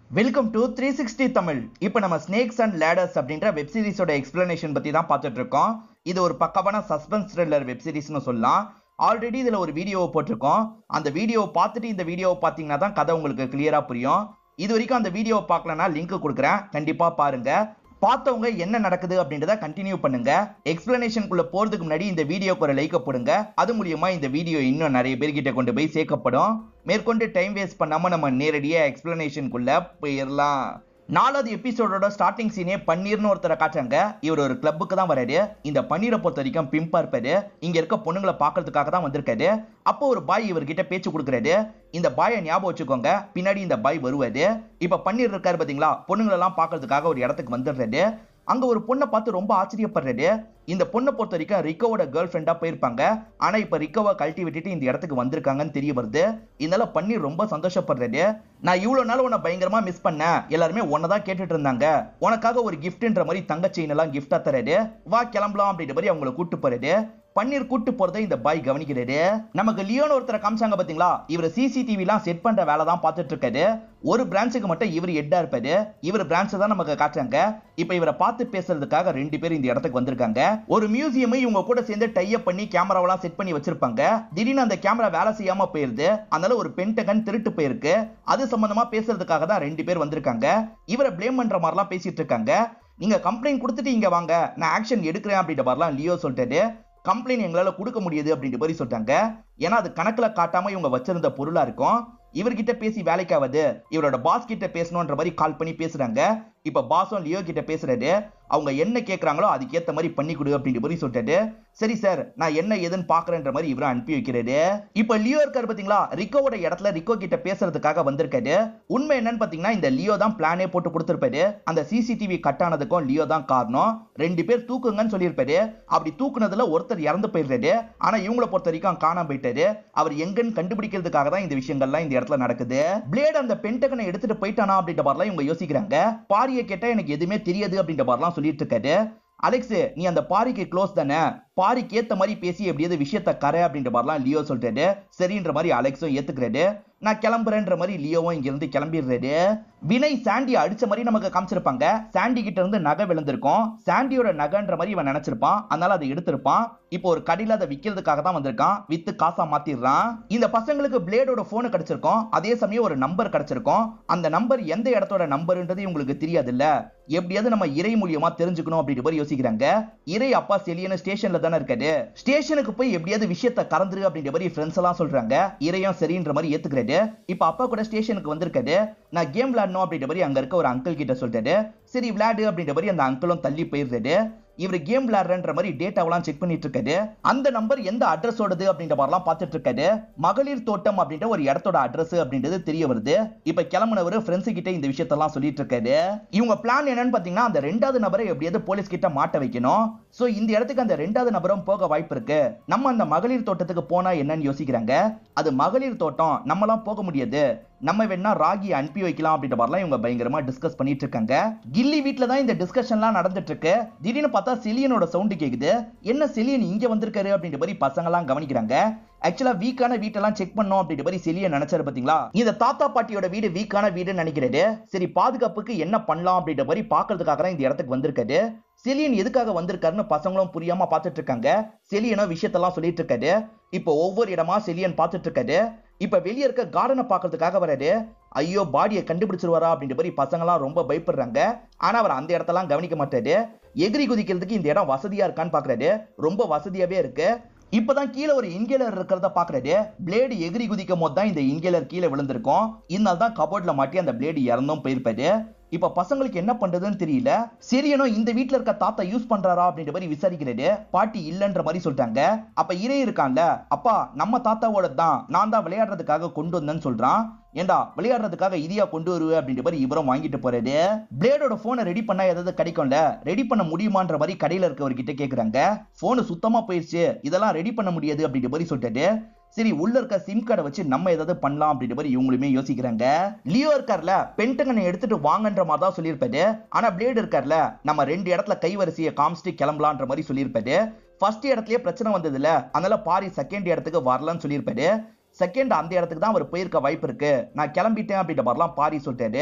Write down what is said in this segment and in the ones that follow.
welcome to three sixty Tamil இப்போ நம்ம snakes and ladders அப்படின்ற வெப் சீரிஸோட எக்ஸ்பிளனேஷன் பற்றி தான் பார்த்துட்டு இருக்கோம் இது ஒரு பக்கமான சஸ்பென்ஸ் த்ரில்லர் வெப் சீரிஸ்னு சொல்லலாம் ஆல்ரெடி இதில் ஒரு வீடியோவை போட்டிருக்கோம் அந்த வீடியோவை பார்த்துட்டு இந்த வீடியோவை பார்த்தீங்கன்னா தான் கதை உங்களுக்கு கிளியராக புரியும் இது வரைக்கும் அந்த வீடியோவை பார்க்கலனா லிங்க் கொடுக்குறேன் கண்டிப்பாக பாருங்க பார்த்தவங்க என்ன நடக்குது அப்படின்றத கண்டினியூ பண்ணுங்க எக்ஸ்பிளனேஷனுக்குள்ள போறதுக்கு முன்னாடி இந்த வீடியோக்கு ஒரு லைக் போடுங்க அது மூலியமா இந்த வீடியோ இன்னும் நிறைய பேர்கிட்ட கொண்டு போய் சேர்க்கப்படும் மேற்கொண்டு டைம் வேஸ்ட் பண்ணாம நம்ம நேரடியா எக்ஸ்பிளனேஷனுக்குள்ள போயிடலாம் நாலாவது எபிசோடோட ஸ்டார்டிங் சீனே பன்னீர்னு ஒருத்தரை காட்டுறாங்க இவர் ஒரு கிளப்புக்கு தான் வராரு இந்த பன்னீரை பொறுத்த வரைக்கும் பிம்பா இருப்பாரு இங்க இருக்க பொண்ணுங்களை பார்க்கறதுக்காக தான் வந்திருக்காரு அப்போ ஒரு பாய் இவர்கிட்ட பேச்சு கொடுக்குறாரு இந்த பாயை ஞாபகம் வச்சுக்கோங்க பின்னாடி இந்த பாய் வருவாரு இப்ப பன்னீர் இருக்காரு பாத்தீங்களா பொண்ணுங்களெல்லாம் பார்க்கறதுக்காக ஒரு இடத்துக்கு வந்துடுறாரு அங்க ஒரு பொண்ணை பார்த்து ரொம்ப ஆச்சரியப்படுறாரு இந்த பொண்ணை பொறுத்த வரைக்கும் ரிக்கோவோட கேர்ள் ஃப்ரெண்டா போயிருப்பாங்க ஆனா இப்ப ரிக்கோவை கழட்டி விட்டுட்டு இந்த இடத்துக்கு வந்திருக்காங்கன்னு தெரிய வருது இதனால பண்ணி ரொம்ப சந்தோஷப்படுறாரு நான் இவ்வளவு நாள் உன்னை பயங்கரமா மிஸ் பண்ணேன் எல்லாருமே உன்னதான் கேட்டுட்டு இருந்தாங்க உனக்காக ஒரு கிஃப்ட்ன்ற மாதிரி தங்க செயின் எல்லாம் கிஃப்டா தராரு வா கிளம்பலாம் அப்படின்ற மாதிரி அவங்கள கூட்டு போறாரு பன்னீர் கூட்டு போறதை இந்த பாய் கவனிக்கிறாரு நமக்கு லியோன் ஒருத்தரை காமிச்சாங்க பாத்தீங்களா இவர் சிசிடிவி எல்லாம் செட் பண்ற வேலை தான் பார்த்துட்டு இருக்காரு ஒரு பிரான்ச்சுக்கு மட்டும் இவர் ஹெட்டா இருப்பாரு இவர் பிரான்ச் தான் நமக்கு காட்டுறாங்க இப்ப இவரை பார்த்து பேசுறதுக்காக ரெண்டு பேரும் இந்த இடத்துக்கு வந்திருக்காங்க ஒரு மியூசியம் இவங்க கூட சேர்ந்து டைப் பண்ணி கேமராவெல்லாம் செட் பண்ணி வச்சிருப்பாங்க திடீர்னு அந்த கேமரா வேலை செய்யாம போயிருது அதனால ஒரு பென்டகன் திருட்டு போயிருக்கு அது சம்பந்தமா பேசுறதுக்காக தான் ரெண்டு பேர் வந்திருக்காங்க இவரை ப்ளேம் பண்ற மாதிரிலாம் பேசிட்டு இருக்காங்க நீங்க கம்ப்ளைண்ட் கொடுத்துட்டு இங்க வாங்க நான் ஆக்ஷன் எடுக்கிறேன் அப்படின்ற மாதிரிலாம் லியோ சொல்லிட்டாரு கம்ப்ளைண்ட் எங்களால கொடுக்க முடியாது அப்படின்ற மாதிரி சொல்லிட்டாங்க ஏன்னா அது கணக்குல காட்டாம இவங்க வச்சிருந்த பொருளா இருக்கும் இவர்கிட்ட பேசி வேலைக்காவது இவரோட பாஸ் கிட்ட பேசணுன்ற மாதிரி கால் பண்ணி பேசுறாங்க இப்ப பாஸும் லியோ கிட்ட பேசுறாரு அவங்க என்ன கேக்குறாங்களோ அதுக்கேத்த மாதிரி பண்ணி கொடு அப்படின்ற மாதிரி சொல்லிட்டாரு சரி சார் நான் என்ன ஏதுன்னு பாக்குறேன்ற மாதிரி இவரும் அனுப்பி வைக்கிறாரு இப்ப லியோ இருக்காரு பாத்தீங்களா ரிக்கோவோட இடத்துல ரிக்கோ கிட்ட பேசுறதுக்காக வந்திருக்காரு உண்மை என்னன்னு பாத்தீங்கன்னா இந்த லியோ தான் பிளானே போட்டு கொடுத்திருப்பாரு அந்த சிசிடிவி கட் ஆனதுக்கும் லியோ தான் காரணம் ரெண்டு பேர் தூக்குங்கன்னு சொல்லியிருப்பாரு அப்படி தூக்குனதுல ஒருத்தர் இறந்து போயிடுறாரு ஆனா இவங்கள பொறுத்த வரைக்கும் காணாம போயிட்டாரு அவர் எங்கன்னு கண்டுபிடிக்கிறதுக்காக தான் இந்த விஷயங்கள்லாம் இந்த இடத்துல நடக்குது பிளேட் அந்த பென்டகனை எடுத்துட்டு போயிட்டானா அப்படின்ற மாதிரிலாம் இவங்க யோசிக்கிறாங்க பாரியை கேட்டா எனக்கு எதுவுமே தெரியாது அப்படின்ற மாதிரிலாம் சொல்லிட்டு இருக்காரு அலெக்ஸ் நீ அந்த பாரிக்கு க்ளோஸ் தானே பாரிக்கு ஏத்த மாதிரி பேசி எப்படியாவது விஷயத்த கரை அப்படின்ற மாதிரிலாம் லியோ சொல்லிட்டாரு சரின்ற மாதிரி அலெக்ஸும் ஏத்துக்கிறாரு நான் கிளம்புறேன்ற மாதிரி லியோவும் இங்க இருந்து கிளம்பிடுறாரு வினய் சாண்டி அடிச்ச மாதிரி நமக்கு காமிச்சிருப்பாங்க சாண்டி கிட்ட இருந்து நகை விழுந்திருக்கும் சாண்டியோட நகைன்ற மாதிரி இவன் நினைச்சிருப்பான் அதனால அதை எடுத்திருப்பான் இப்போ ஒரு கடையில அதை விற்கிறதுக்காக தான் வந்திருக்கான் வித்து காசா மாத்திடுறான் இந்த பசங்களுக்கு பிளேடோட போனு கிடைச்சிருக்கும் அதே சமயம் ஒரு நம்பர் கிடைச்சிருக்கும் அந்த நம்பர் எந்த இடத்தோட நம்பர்ன்றது இவங்களுக்கு தெரியாது இல்ல எப்படியாவது நம்ம இறை மூலியமா தெரிஞ்சுக்கணும் அப்படின்ற மாதிரி யோசிக்கிறாங்க இறை அப்பா செலியன ஸ்டேஷன்ல தானே இருக்காரு ஸ்டேஷனுக்கு போய் எப்படியாவது விஷயத்த கறந்துரு அப்படின்ற மாதிரி ஃப்ரெண்ட்ஸ் எல்லாம் சொல்றாங்க இறையும் சரின்ற மாதிரி ஏத்துக்கிறாரு இப்ப அப்பா கூட ஸ்டேஷனுக்கு வந்திருக்காரு நான் கேம் விளையாடணும் அப்படின்ற மாதிரி அங்க இருக்க ஒரு அங்கிள் கிட்ட சொல்லிட்டாரு சரி விளையாடு அப்படின்ற மாதிரி அந்த அங்கிளும் தள்ளி போயிடுறாரு இவர் கேம் விளையாடுறன்ற மாதிரி டேட்டாவெல்லாம் செக் பண்ணிட்டு இருக்காரு அந்த நம்பர் எந்த அட்ரஸோடது அப்படின்ற மாதிரிலாம் பார்த்துட்டு இருக்காரு மகளிர் தோட்டம் அப்படின்ற ஒரு இடத்தோட அட்ரஸ் அப்படின்றது தெரிய வருது இப்ப கிளம்புனவர் ஃப்ரெண்ட்ஸ் கிட்ட இந்த விஷயத்தெல்லாம் சொல்லிட்டு இருக்காரு இவங்க பிளான் என்னன்னு பாத்தீங்கன்னா அந்த ரெண்டாவது நபரை எப்படியாவது போலீஸ் கிட்ட மாட்ட வைக்கணும் சோ இந்த இடத்துக்கு அந்த ரெண்டாவது நபரும் போக வாய்ப்பு இருக்கு நம்ம அந்த மகளிர் தோட்டத்துக்கு போனா என்னன்னு யோசிக்கிறாங்க அது மகளிர் தோட்டம் நம்மலாம் போக முடியாது நம்ம வேணா ராகி அனுப்பி வைக்கலாம் அப்படின்ற மாதிரிலாம் இவங்க பயங்கரமா டிஸ்கஸ் பண்ணிட்டு இருக்காங்க கில்லி வீட்ல தான் இந்த டிஸ்கஷன்லாம் நடந்துட்டு இருக்கு திடீர்னு பார்த்தா செலியனோட சவுண்டு கேக்குது என்ன செலியன் இங்க வந்திருக்காரு அப்படின்ற மாதிரி பசங்க எல்லாம் கவனிக்கிறாங்க ஆக்சுவலா வீக்கான வீட்டெல்லாம் செக் பண்ணோம் அப்படின்ற மாதிரி செலியன் நினைச்சாரு பாத்தீங்களா இந்த தாத்தா பாட்டியோட வீடு வீக்கான வீடுன்னு நினைக்கிறாரு சரி பாதுகாப்புக்கு என்ன பண்ணலாம் அப்படின்ற மாதிரி பாக்குறதுக்காக தான் இந்த இடத்துக்கு வந்திருக்காரு செலியன் எதுக்காக வந்திருக்காருன்னு பசங்களும் புரியாம பார்த்துட்டு இருக்காங்க செலியனோ விஷயத்தெல்லாம் சொல்லிட்டு இருக்காரு இப்போ ஒவ்வொரு இடமா செலியன் பார்த்துட்டு இருக்காரு இப்ப வெளியே இருக்க கார்டனை பாக்குறதுக்காக வராரு ஐயோ பாடியை கண்டுபிடிச்சிருவாரா அப்படின்ற மாதிரி பசங்களாம் ரொம்ப பயப்படுறாங்க ஆனா அவர் அந்த இடத்தெல்லாம் கவனிக்க மாட்டாரு எகிரி குதிக்கிறதுக்கு இந்த இடம் வசதியா இருக்கான்னு பாக்குறாரு ரொம்ப வசதியாவே இருக்கு இப்பதான் கீழே ஒரு இன்கேலர் இருக்கிறத பாக்குறாரு பிளேடு எகிரி குதிக்கும் போது தான் இந்த இன்கேலர் கீழே விழுந்திருக்கும் இதனால தான் கபோர்ட்ல மாட்டி அந்த பிளேடு இறந்தும் போயிருப்பாரு இப்ப பசங்களுக்கு என்ன பண்றதுன்னு தெரியல சரியனோ இந்த வீட்ல இருக்க தாத்தா யூஸ் பண்றாரா அப்படின்ற மாதிரி விசாரிக்கிறாரு பாட்டி இல்லன்ற மாதிரி சொல்லிட்டாங்க அப்ப இறை இருக்கான்ல அப்பா நம்ம தாத்தாவோட தான் நான் தான் விளையாடுறதுக்காக கொண்டு வந்தேன்னு சொல்றான் ஏண்டா விளையாடுறதுக்காக இதியா கொண்டு வருவே அப்படின்ற மாதிரி இவரும் வாங்கிட்டு போறாரு பிளேடோட போனை ரெடி பண்ணா ஏதாவது கிடைக்கும்ல ரெடி பண்ண முடியுமான்ற மாதிரி கடையில இருக்கவர்கிட்ட கேக்குறாங்க போனு சுத்தமா போயிருச்சு இதெல்லாம் ரெடி பண்ண முடியாது அப்படின்ற மாதிரி சொல்லிட்டாரு சரி உள்ள இருக்க சிம் கார்டை வச்சு நம்ம ஏதாவது பண்ணலாம் அப்படின்ற மாதிரி இவங்களுமே யோசிக்கிறாங்க லியோ இருக்கார்ல பென்டகனை எடுத்துட்டு வாங்கன்ற மாதிரி தான் சொல்லியிருப்பாரு ஆனா பிளேடு இருக்கார்ல நம்ம ரெண்டு இடத்துல கைவரிசையை காமிச்சிட்டு கிளம்பலான்ற மாதிரி சொல்லியிருப்பாரு ஃபர்ஸ்ட் இடத்துலயே பிரச்சனை வந்ததுல அதனால பாரி செகண்ட் இடத்துக்கு வரலன்னு சொல்லியிருப்பாரு செகண்ட் அந்த இடத்துக்கு தான் அவர் போயிருக்க வாய்ப்பு இருக்கு நான் கிளம்பிட்டேன் அப்படின்ற மாதிரிலாம் பாரி சொல்லிட்டாரு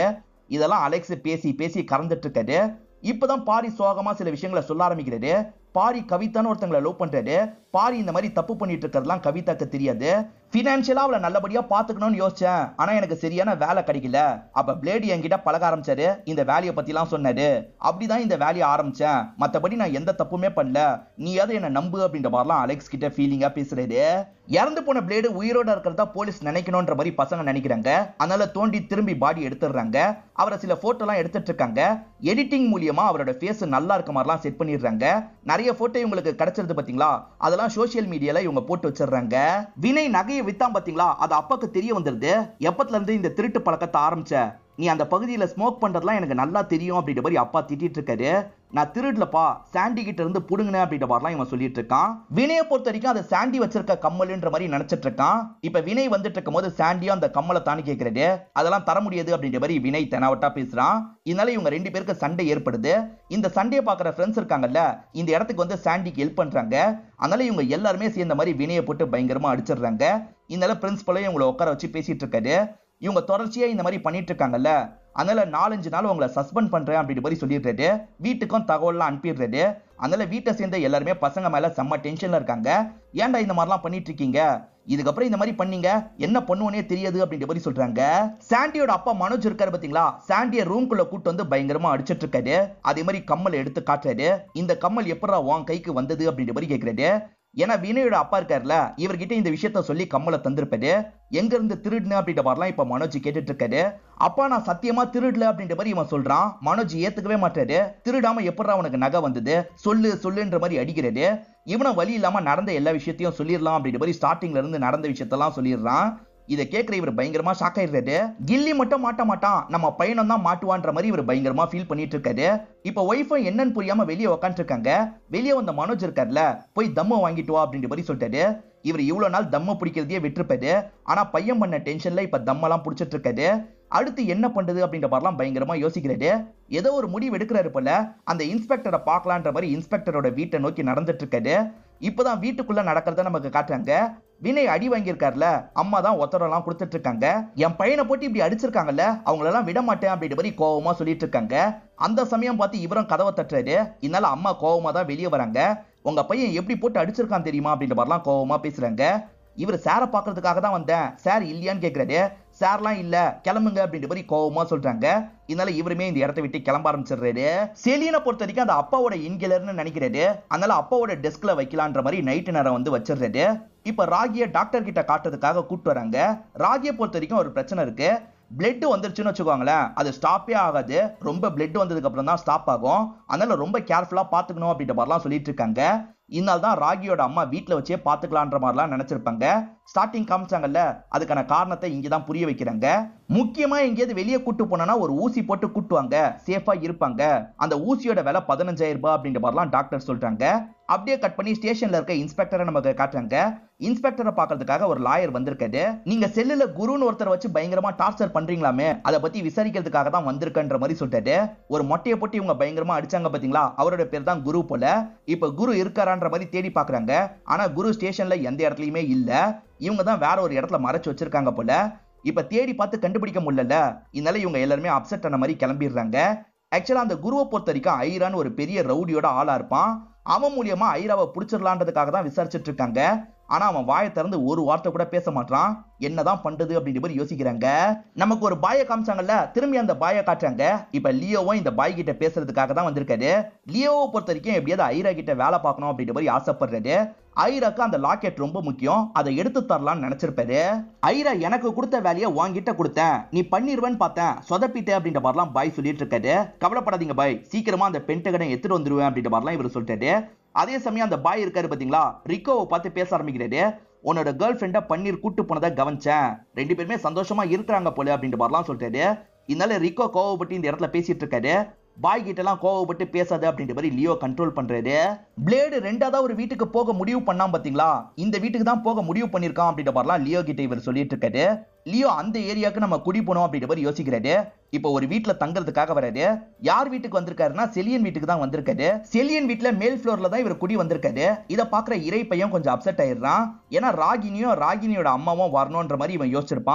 இதெல்லாம் அலெக்ஸ் பேசி பேசி கறந்துட்டு இருக்காரு இப்பதான் பாரி சோகமா சில விஷயங்களை சொல்ல ஆரம்பிக்கிறாரு பாரி கவிதான்னு ஒருத்தங்களை லவ் பண்றாரு பாரி இந்த மாதிரி தப்பு பண்ணிட்டு இருக்கிறதுலாம் கவிதாக்கு தெரியாது பினான்சியலா அவளை நல்லபடியா பாத்துக்கணும்னு யோசிச்சேன் ஆனா எனக்கு சரியான வேலை கிடைக்கல அப்ப பிளேடி என்கிட்ட பழக ஆரம்பிச்சாரு இந்த வேலையை பத்தி எல்லாம் சொன்னாரு அப்படிதான் இந்த வேலையை ஆரம்பிச்சேன் மத்தபடி நான் எந்த தப்புமே பண்ணல நீயாவது என்ன நம்பு அப்படின்ற மாதிரிலாம் அலெக்ஸ் கிட்ட ஃபீலிங்கா பேசுறாரு இறந்து போன பிளேடு உயிரோட இருக்கிறதா போலீஸ் நினைக்கணும்ன்ற மாதிரி பசங்க நினைக்கிறாங்க அதனால தோண்டி திரும்பி பாடி எடுத்துடுறாங்க அவரை சில போட்டோ எல்லாம் எடுத்துட்டு இருக்காங்க எடிட்டிங் மூலியமா அவரோட ஃபேஸ் நல்லா இருக்க மாதிரிலாம் செட் பண்ணிடுறாங்க நிறைய போட்டோ இவங்களுக்கு கிடைச்சிருது பாத்தீங்களா அதெல்லாம் சோஷியல் மீடியால இவங்க போட்டு வச்சிடுறாங்க வினய் நகையை வித்தான் பாத்தீங்களா அது அப்பாக்கு தெரிய வந்துருது எப்பத்துல இருந்து இந்த திருட்டு பழக்கத்தை ஆரம்பிச்ச நீ அந்த பகுதியில ஸ்மோக் பண்றதுலாம் எனக்கு நல்லா தெரியும் அப்படின்ற மாதிரி அப்பா திட்டிட்டு இருக்காரு நான் திருடலப்பா சாண்டி கிட்ட இருந்து புடுங்கினேன் அப்படின்ற மாதிரிலாம் இவன் சொல்லிட்டு இருக்கான் வினயை பொறுத்த வரைக்கும் அதை சாண்டி வச்சிருக்க கம்மல்ன்ற மாதிரி நினைச்சிட்டு இருக்கான் இப்ப வினய் வந்துட்டு இருக்கும் போது சாண்டியும் அந்த கம்மலை தானே கேட்கறது அதெல்லாம் தர முடியாது அப்படின்ற மாதிரி வினய் தெனாவட்டா பேசுறான் இதனால இவங்க ரெண்டு பேருக்கு சண்டை ஏற்படுது இந்த சண்டையை பாக்குற ஃப்ரெண்ட்ஸ் இருக்காங்கல்ல இந்த இடத்துக்கு வந்து சாண்டிக்கு ஹெல்ப் பண்றாங்க அதனால இவங்க எல்லாருமே சேர்ந்த மாதிரி வினயை போட்டு பயங்கரமா அடிச்சிடுறாங்க இதனால பிரின்சிபலும் இவங்களை உட்கார வச்சு பேசிட்டு இருக்காரு இவங்க தொடர்ச்சியா இந்த மாதிரி பண்ணிட்டு இருக்காங்கல்ல அதனால நாலஞ்சு நாள் உங்களை சஸ்பெண்ட் பண்றேன் அப்படின்ற மாதிரி சொல்லிடுறாரு வீட்டுக்கும் தகவல்லாம் அனுப்பிடுறாரு அதனால வீட்டை சேர்ந்த எல்லாருமே பசங்க மேல செம்ம டென்ஷன்ல இருக்காங்க ஏன்டா இந்த மாதிரிலாம் பண்ணிட்டு இருக்கீங்க இதுக்கப்புறம் இந்த மாதிரி பண்ணீங்க என்ன பண்ணுவோனே தெரியாது அப்படின்ற மாதிரி சொல்றாங்க சாண்டியோட அப்பா மனோஜ் இருக்காரு பாத்தீங்களா சாண்டிய ரூம்குள்ள கூட்டு வந்து பயங்கரமா அடிச்சிட்டு இருக்காரு அதே மாதிரி கம்மல் எடுத்து காட்டுறாரு இந்த கம்மல் எப்படா உன் கைக்கு வந்தது அப்படின்ற மாதிரி கேக்குறாரு ஏன்னா வினயோட அப்பா இருக்காருல இவர்கிட்ட இந்த விஷயத்த சொல்லி கம்மலை தந்திருப்பாரு எங்க இருந்து திருடுன அப்படின்ற மாதிரிலாம் இப்ப மனோஜ் கேட்டுட்டு இருக்காரு அப்பா நான் சத்தியமா திருடல அப்படின்ற மாதிரி இவன் சொல்றான் மனோஜ் ஏத்துக்கவே மாட்டாரு திருடாம எப்படா உனக்கு நகை வந்தது சொல்லு சொல்லுன்ற மாதிரி அடிக்கிறாரு இவனும் வழி இல்லாம நடந்த எல்லா விஷயத்தையும் சொல்லிடலாம் அப்படின்ற மாதிரி ஸ்டார்டிங்ல இருந்து நடந்த விஷயத்தெல்லாம் சொல்லிடுறான் இதை கேட்கிற இவர் பயங்கரமா ஷாக் ஆயிடுறாரு கில்லி மட்டும் மாட்ட மாட்டான் நம்ம பையனும் தான் மாட்டுவான்ற மாதிரி இவர் பயங்கரமா ஃபீல் பண்ணிட்டு இருக்காரு இப்ப ஒய்ஃபும் என்னன்னு புரியாம வெளியே உக்காந்துட்டு இருக்காங்க வெளியே வந்த மனோஜ் இருக்கார்ல போய் தம்ம வாங்கிட்டு வா அப்படின்ற மாதிரி சொல்லிட்டாரு இவர் இவ்வளவு நாள் தம்ம பிடிக்கிறதையே விட்டுருப்பாரு ஆனா பையன் பண்ண டென்ஷன்ல இப்ப தம்மெல்லாம் பிடிச்சிட்டு இருக்காரு அடுத்து என்ன பண்றது அப்படின்ற மாதிரிலாம் பயங்கரமா யோசிக்கிறாரு ஏதோ ஒரு முடிவு எடுக்கிறாரு போல அந்த இன்ஸ்பெக்டரை பார்க்கலான்ற மாதிரி இன்ஸ்பெக்டரோட வீட்டை நோக்கி நடந்துட்டு இருக்காரு இப்பதான் வீட்டுக்குள்ள நடக்கிறத நமக்கு காட்டுறாங்க வினய் அடி வாங்கியிருக்காருல அம்மா தான் ஒத்தரெல்லாம் கொடுத்துட்டு இருக்காங்க என் பையனை போட்டு இப்படி அடிச்சிருக்காங்கல்ல அவங்களெல்லாம் விட மாட்டேன் அப்படின்ற மாதிரி கோவமா சொல்லிட்டு இருக்காங்க அந்த சமயம் பார்த்து இவரும் கதவை தட்டுறாரு இதனால அம்மா கோவமா தான் வெளியே வராங்க உங்க பையன் எப்படி போட்டு அடிச்சிருக்கான் தெரியுமா அப்படின்ற மாதிரிலாம் கோவமா பேசுறாங்க இவர் சாரை பார்க்கறதுக்காக தான் வந்தேன் சார் இல்லையான்னு கேட்கிறாரு சார்லாம் இல்ல கிளம்புங்க அப்படின்ற மாதிரி கோவமா சொல்றாங்க இதனால இவருமே இந்த இடத்த விட்டு கிளம்ப ஆரம்பிச்சிடுறாரு செலியனை பொறுத்த வரைக்கும் அந்த அப்பாவோட இன்கிலர்னு நினைக்கிறாரு அதனால அப்பாவோட டெஸ்க்ல வைக்கலான்ற மாதிரி நைட்டு நேரம் வந்து வச்சிடுறாரு இப்ப ராகிய டாக்டர் கிட்ட காட்டுறதுக்காக கூட்டு வராங்க ராகியை பொறுத்த வரைக்கும் ஒரு பிரச்சனை இருக்கு பிளட் வந்துருச்சுன்னு வச்சுக்கோங்களேன் அது ஸ்டாப்பே ஆகாது ரொம்ப பிளட் வந்ததுக்கு அப்புறம் தான் ஸ்டாப் ஆகும் அதனால ரொம்ப கேர்ஃபுல்லா பாத்துக்கணும் அப்படின்ற மாதிரிலாம் சொல்லிட்டு இருக்காங்க இதனால தான் ராகியோட அம்மா வீட்டில் வச்சே பார்த்துக்கலான்ற மாதிரிலாம் நினைச்சிருப்பாங்க ஸ்டார்டிங் காமிச்சாங்கல்ல அதுக்கான காரணத்தை இங்கே தான் புரிய வைக்கிறாங்க முக்கியமா எங்கேயாவது வெளியே கூட்டு போனா ஒரு ஊசி போட்டு கூட்டுவாங்க சேஃபா இருப்பாங்க அந்த ஊசியோட விலை பதினஞ்சாயிரம் ரூபாய் அப்படின்ற மாதிரிலாம் டாக்டர் சொல்றாங்க அப்படியே கட் பண்ணி ஸ்டேஷன்ல இருக்க இன்ஸ்பெக்டரை நமக்கு காட்டுறாங்க இன்ஸ்பெக்டரை பார்க்கறதுக்காக ஒரு லாயர் வந்திருக்காரு நீங்க செல்லுல குருன்னு ஒருத்தரை வச்சு பயங்கரமா டார்ச்சர் பண்றீங்களாமே அதை பத்தி விசாரிக்கிறதுக்காக தான் வந்திருக்கன்ற மாதிரி சொல்லிட்டாரு ஒரு மொட்டையை போட்டு இவங்க பயங்கரமா அடிச்சாங்க பாத்தீங்களா அவரோட பேர் தான் குரு போல இப்ப குரு இருக்காரான்ற மாதிரி தேடி பாக்குறாங்க ஆனா குரு ஸ்டேஷன்ல எந்த இடத்துலயுமே இல்ல இவங்க தான் வேற ஒரு இடத்துல மறைச்சு வச்சிருக்காங்க போல இப்ப தேடி பார்த்து கண்டுபிடிக்க முடியல இதனால இவங்க எல்லாருமே அப்செட் ஆன மாதிரி கிளம்பிடுறாங்க ஆக்சுவலா அந்த குருவை பொறுத்த வரைக்கும் ஐரான்னு ஒரு பெரிய ரவுடியோட ஆளா இருப்பான் அவன் மூலியமா ஐராவை பிடிச்சிடலான்றதுக்காக தான் விசாரிச்சுட்டு இருக்காங்க ஆனா அவன் வாயை திறந்து ஒரு வார்த்தை கூட பேச மாட்டான் என்னதான் பண்றது அப்படின்ற மாதிரி யோசிக்கிறாங்க நமக்கு ஒரு பாய காமிச்சாங்கல்ல திரும்பி அந்த பாய காட்டுறாங்க இப்ப லியோவும் இந்த பாய் கிட்ட பேசுறதுக்காக தான் வந்திருக்காரு லியோவை பொறுத்த வரைக்கும் எப்படியாவது ஐரா கிட்ட வேலை பார்க்கணும் அப்படின்ற மாதிரி ஆசைப்படுறாரு ஐராக்கு அந்த லாக்கெட் ரொம்ப முக்கியம் அதை எடுத்து தரலாம்னு நினைச்சிருப்பாரு ஐரா எனக்கு கொடுத்த வேலையை வாங்கிட்ட கொடுத்தேன் நீ பண்ணிருவேன்னு பார்த்தேன் சொதப்பிட்ட அப்படின்ற மாதிரிலாம் பாய் சொல்லிட்டு இருக்காரு கவலைப்படாதீங்க பாய் சீக்கிரமா அந்த பென்டகனை எடுத்துட்டு வந்துருவேன் அப்படின்ற மாதிரிலாம் இவர் சொல்லிட்டாரு அதே சமயம் அந்த பாய் இருக்காரு பாத்தீங்களா ரிக்கோவை பார்த்து பேச ஆரம்பிக்கிறாரு உன்னோட கேர்ள் ஃப்ரெண்ட பன்னீர் கூட்டு போனதை கவனிச்சேன் ரெண்டு பேருமே சந்தோஷமா இருக்கிறாங்க போல அப்படின்ற மாதிரிலாம் சொல்லிட்டாரு இதனால ரிக்கோ கோவப்பட்டு இந்த இடத்துல பேசிட்டு இருக்காரு பாய் கிட்ட எல்லாம் கோவப்பட்டு பேசாது அப்படின்ற மாதிரி லியோ கண்ட்ரோல் பண்றாரு பிளேடு ரெண்டாவது ஒரு வீட்டுக்கு போக முடிவு பண்ணாம பாத்தீங்களா இந்த வீட்டுக்கு தான் போக முடிவு பண்ணிருக்கான் அப்படின்ற மாதிரிலாம் லியோ கிட்ட இவர் சொல்லிட்டு இருக்காரு லியோ அந்த ஏரியாவுக்கு நம்ம குடி போனோம் அப்படின்ற மாதிரி யோசிக்கிறாரு இப்போ ஒரு வீட்டுல தங்குறதுக்காக வராரு யார் வீட்டுக்கு வந்திருக்காருன்னா செலியன் வீட்டுக்கு தான் வந்திருக்காரு செலியன் வீட்டுல மேல் ஃப்ளோர்ல தான் இவர் குடி வந்திருக்காரு இத பாக்குற இறை பையன் கொஞ்சம் அப்செட் ஆயிடுறான் ஏன்னா ராகினியும் ராகினியோட அம்மாவும் வரணும்ன்ற மாதிரி இவன் யோசிச்சிருப்பான்